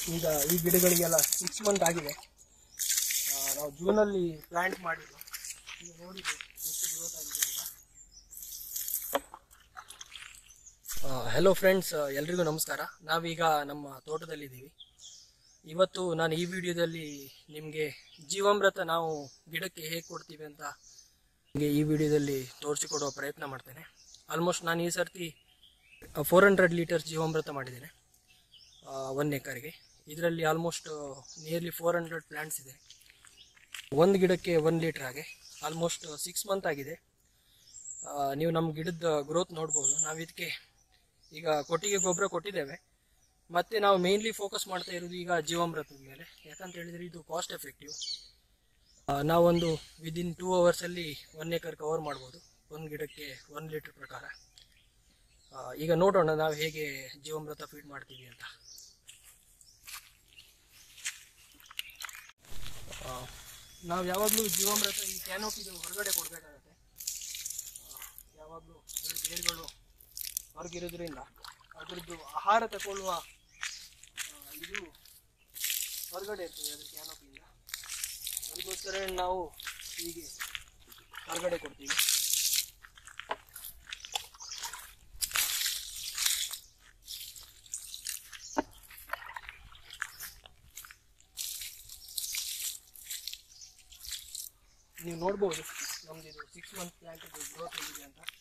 ಈಗ ಈ ಗಿಡಗಳಿಗೆಲ್ಲ six month ಆಗಿದೆ ಆ, ನಾವು ಜೂನಲ್ಲಿ ಪ್ಲಾಂಟ್ ಮಾಡಿದ್ದು ಈಗ ನೋಡಿದ್ದು ಎಷ್ಟು ಗ್ರೋತ್ ಆಗಿದೆ ಅಂತ ಹಲೋ ಫ್ರೆಂಡ್ಸ್ ಎಲ್ರಿಗೂ ನಮಸ್ಕಾರ ನಾವೀಗ ನಮ್ಮ ತೋಟದಲ್ಲಿದ್ದೀವಿ ಇವತ್ತು ನಾನು ಈ ವಿಡಿಯೋದಲ್ಲಿ ನಿಮಗೆ ಜೀವಾಮೃತ ನಾವು ಗಿಡಕ್ಕೆ ಹೇಗೆ ಕೊಡ್ತೀವಿ ಅಂತ ನಿಮಗೆ ಈ ವಿಡಿಯೋದಲ್ಲಿ ತೋರಿಸಿಕೊಡುವ ಪ್ರಯತ್ನ ಮಾಡ್ತೇನೆ ಆಲ್ಮೋಸ್ಟ್ ನಾನು ಈ ಸರ್ತಿ ಫೋರ್ ಹಂಡ್ರೆಡ್ ಲೀಟರ್ಸ್ ಜೀವಾಮೃತ ಮಾಡಿದ್ದೇನೆ ಒನ್ ಎಕರ್ಗೆ ಇದರಲ್ಲಿ almost nearly four hundred plants ಇದೆ ಒಂದು ಗಿಡಕ್ಕೆ ಒನ್ ಲೀಟ್ರ್ ಹಾಗೆ ಆಲ್ಮೋಸ್ಟ್ ಸಿಕ್ಸ್ ಮಂತ್ ಆಗಿದೆ ಆ, ನೀವು ನಮ್ಮ ಗಿಡದ ಗ್ರೋತ್ ನೋಡ್ಬೋದು ನಾವು ಇದಕ್ಕೆ ಈಗ ಕೊಟ್ಟಿಗೆ ಗೊಬ್ಬರ ಕೊಟ್ಟಿದ್ದೇವೆ ಮತ್ತೆ ನಾವು ಮೇನ್ಲಿ ಫೋಕಸ್ ಮಾಡ್ತಾ ಇರೋದು ಈಗ ಜೀವಾಮೃತದ ಮೇಲೆ ಯಾಕಂತ ಹೇಳಿದ್ರೆ ಇದು ಕಾಸ್ಟ್ ಎಫೆಕ್ಟಿವ್ ನಾವೊಂದು ವಿದಿನ್ ಟೂ ಅವರ್ಸಲ್ಲಿ ಒನ್ ಏಕರ್ ಕವರ್ ಮಾಡ್ಬೋದು ಒಂದು ಗಿಡಕ್ಕೆ ಒನ್ ಲೀಟರ್ ಪ್ರಕಾರ ಆ, ಈಗ ನೋಡೋಣ ನಾವು ಹೇಗೆ ಜೀವಾಮೃತ ಫೀಡ್ ಮಾಡ್ತೀವಿ ಅಂತ ಆ, ನಾವು ಯಾವಾಗಲೂ ಜೀವಾಮೃತ ಈ ಕ್ಯಾನೋಪಿದು ಹೊರಗಡೆ ಕೊಡಬೇಕಾಗತ್ತೆ ಯಾವಾಗಲೂ ಬೇರುಗಳು ಹೊರಗಿರೋದ್ರಿಂದ ಅದರದ್ದು ಆಹಾರ ತಗೊಳ್ಳುವ ಆ, ಇದು ಹೊರಗಡೆ ಇರ್ತದೆ ಅದ್ರ ಕ್ಯಾನೋಪಿಯಿಂದ ಅದಕ್ಕೋಸ್ಕರ ನಾವು ಹೀಗೆ ಹೊರಗಡೆ ಕೊಡ್ತೀವಿ ನೀವು ನೋಡ್ಬೋದು ನಮ್ದು ಇದು ಸಿಕ್ಸ್ ಮಂತ್ ಪ್ಲಾಂಟ್ ಇದು ಗ್ರೋತ್ ಆಗಿದೆ ಅಂತ